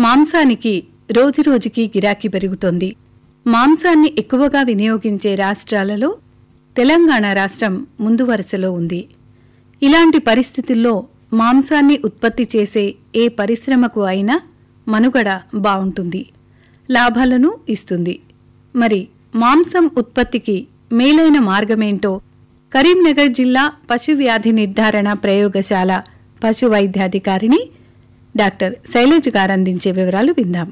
మాంసానికి రోజురోజుకి గిరాకీ పెరుగుతోంది మాంసాన్ని ఎక్కువగా వినియోగించే రాష్ట్రాలలో తెలంగాణ రాష్ట్రం ముందు వరుసలో ఉంది ఇలాంటి పరిస్థితుల్లో మాంసాన్ని ఉత్పత్తి చేసే ఏ పరిశ్రమకు అయినా మనుగడ బావుంటుంది లాభాలను ఇస్తుంది మరి మాంసం ఉత్పత్తికి మేలైన మార్గమేంటో కరీంనగర్ జిల్లా పశు వ్యాధి నిర్ధారణ ప్రయోగశాల పశు వైద్యాధికారిని డాక్టర్ శైలజ్ గారు అందించే వివరాలు విందాం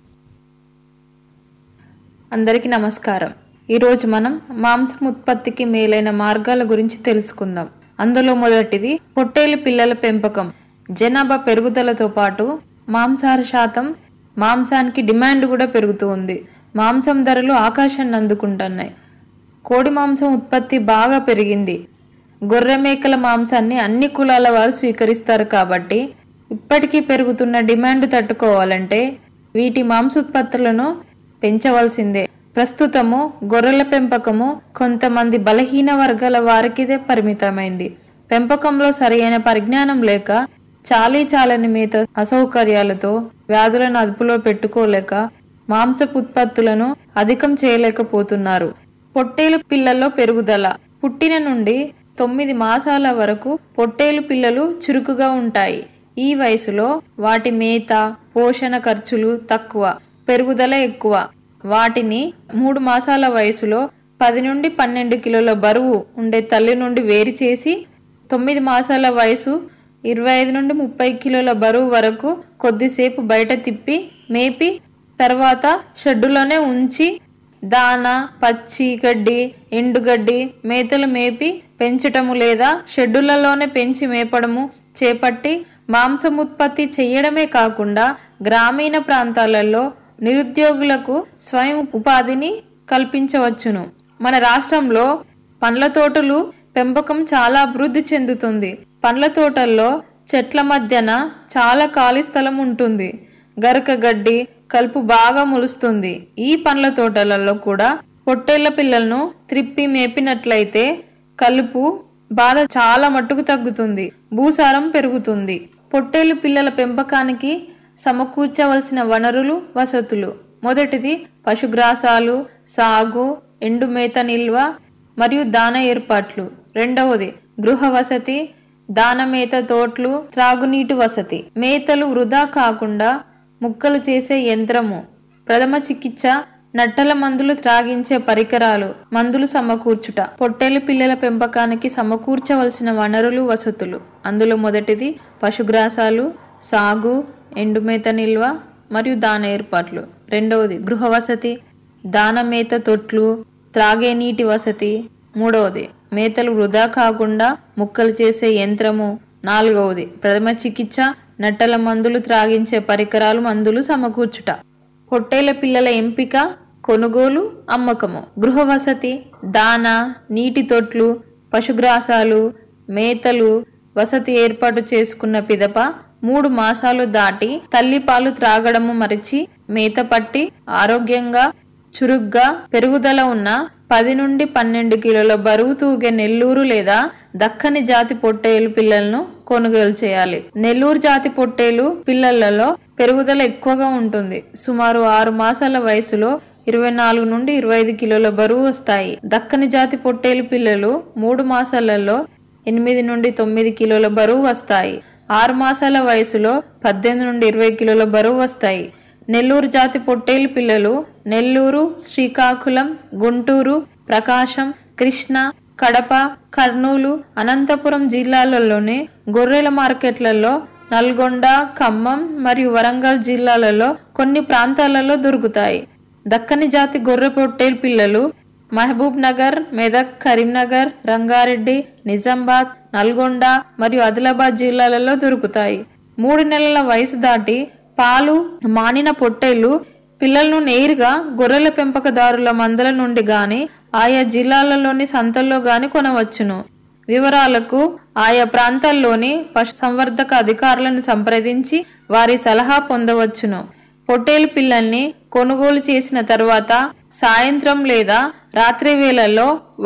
అందరికీ నమస్కారం ఈరోజు మనం మాంసం ఉత్పత్తికి మేలైన మార్గాల గురించి తెలుసుకుందాం అందులో మొదటిది పొట్టేలు పిల్లల పెంపకం జనాభా పెరుగుదలతో పాటు మాంసాహార శాతం మాంసానికి డిమాండ్ కూడా పెరుగుతూ ఉంది మాంసం ధరలు ఆకాశాన్ని అందుకుంటున్నాయి కోడి మాంసం ఉత్పత్తి బాగా పెరిగింది గొర్రె మేకల మాంసాన్ని అన్ని కులాల వారు స్వీకరిస్తారు కాబట్టి ఇప్పటికీ పెరుగుతున్న డిమాండ్ తట్టుకోవాలంటే వీటి మాంస ఉత్పత్తులను పెంచవలసిందే ప్రస్తుతము గొర్రెల పెంపకము కొంతమంది బలహీన వర్గాల వారికిదే పరిమితమైంది పెంపకంలో సరైన పరిజ్ఞానం లేక చాలీ చాలని మేత అసౌకర్యాలతో వ్యాధులను అదుపులో పెట్టుకోలేక మాంసపు ఉత్పత్తులను అధికం చేయలేకపోతున్నారు పొట్టేలు పిల్లల్లో పెరుగుదల పుట్టిన నుండి తొమ్మిది మాసాల వరకు పొట్టేలు పిల్లలు చురుకుగా ఉంటాయి ఈ వయసులో వాటి మేత పోషణ ఖర్చులు తక్కువ పెరుగుదల ఎక్కువ వాటిని మూడు మాసాల వయసులో పది నుండి పన్నెండు కిలోల బరువు ఉండే తల్లి నుండి వేరు చేసి తొమ్మిది మాసాల వయసు ఇరవై ఐదు నుండి ముప్పై కిలోల బరువు వరకు కొద్దిసేపు బయట తిప్పి మేపి తర్వాత షెడ్డులోనే ఉంచి దాన పచ్చి గడ్డి ఎండుగడ్డి మేతలు మేపి పెంచటము లేదా షెడ్డులలోనే పెంచి మేపడము చేపట్టి మాంసం ఉత్పత్తి చేయడమే కాకుండా గ్రామీణ ప్రాంతాలలో నిరుద్యోగులకు స్వయం ఉపాధిని కల్పించవచ్చును మన రాష్ట్రంలో పండ్ల తోటలు పెంపకం చాలా అభివృద్ధి చెందుతుంది పండ్ల తోటల్లో చెట్ల మధ్యన చాలా ఖాళీ స్థలం ఉంటుంది గరక గడ్డి కలుపు బాగా మొలుస్తుంది ఈ పండ్ల తోటలలో కూడా పొట్టేళ్ల పిల్లలను త్రిప్పి మేపినట్లయితే కలుపు బాధ చాలా మట్టుకు తగ్గుతుంది భూసారం పెరుగుతుంది పొట్టేలు పిల్లల పెంపకానికి సమకూర్చవలసిన వనరులు వసతులు మొదటిది పశుగ్రాసాలు సాగు ఎండుమేత నిల్వ మరియు దాన ఏర్పాట్లు రెండవది గృహ వసతి దానమేత తోట్లు త్రాగునీటి వసతి మేతలు వృధా కాకుండా ముక్కలు చేసే యంత్రము ప్రథమ చికిత్స నట్టల మందులు త్రాగించే పరికరాలు మందులు సమకూర్చుట పొట్టేలు పిల్లల పెంపకానికి సమకూర్చవలసిన వనరులు వసతులు అందులో మొదటిది పశుగ్రాసాలు సాగు ఎండుమేత నిల్వ మరియు దాన ఏర్పాట్లు రెండవది గృహ వసతి దానమేత తొట్లు త్రాగే నీటి వసతి మూడవది మేతలు వృధా కాకుండా ముక్కలు చేసే యంత్రము నాలుగవది ప్రథమ చికిత్స నట్టల మందులు త్రాగించే పరికరాలు మందులు సమకూర్చుట పొట్టేల పిల్లల ఎంపిక కొనుగోలు అమ్మకము గృహ వసతి దాన నీటి తొట్లు పశుగ్రాసాలు మేతలు వసతి ఏర్పాటు చేసుకున్న పిదప మూడు మాసాలు దాటి తల్లి పాలు త్రాగడము మరిచి మేత పట్టి ఆరోగ్యంగా చురుగ్గా పెరుగుదల ఉన్న పది నుండి పన్నెండు కిలోల బరువు తూగే నెల్లూరు లేదా దక్కని జాతి పొట్టేలు పిల్లలను కొనుగోలు చేయాలి నెల్లూరు జాతి పొట్టేలు పిల్లలలో పెరుగుదల ఎక్కువగా ఉంటుంది సుమారు ఆరు మాసాల వయసులో ఇరవై నాలుగు నుండి ఇరవై ఐదు కిలోల బరువు వస్తాయి దక్కని జాతి పొట్టేలు పిల్లలు మూడు మాసాలలో ఎనిమిది నుండి తొమ్మిది కిలోల బరువు వస్తాయి ఆరు మాసాల వయసులో పద్దెనిమిది నుండి ఇరవై కిలోల బరువు వస్తాయి నెల్లూరు జాతి పొట్టేలు పిల్లలు నెల్లూరు శ్రీకాకుళం గుంటూరు ప్రకాశం కృష్ణ కడప కర్నూలు అనంతపురం జిల్లాలలోని గొర్రెల మార్కెట్లలో నల్గొండ ఖమ్మం మరియు వరంగల్ జిల్లాలలో కొన్ని ప్రాంతాలలో దొరుకుతాయి దక్కని జాతి గొర్రె పొట్టేలు పిల్లలు మహబూబ్ నగర్ మెదక్ కరీంనగర్ రంగారెడ్డి నిజామాబాద్ నల్గొండ మరియు ఆదిలాబాద్ జిల్లాలలో దొరుకుతాయి మూడు నెలల వయసు దాటి పాలు మానిన పొట్టేళ్లు పిల్లలను నేరుగా గొర్రెల పెంపకదారుల మందల నుండి గాని ఆయా జిల్లాలలోని సంతల్లో గాని కొనవచ్చును వివరాలకు ఆయా ప్రాంతాల్లోని పశు సంవర్ధక అధికారులను సంప్రదించి వారి సలహా పొందవచ్చును పొట్టేలు పిల్లల్ని కొనుగోలు చేసిన తర్వాత సాయంత్రం లేదా రాత్రి వేళల్లో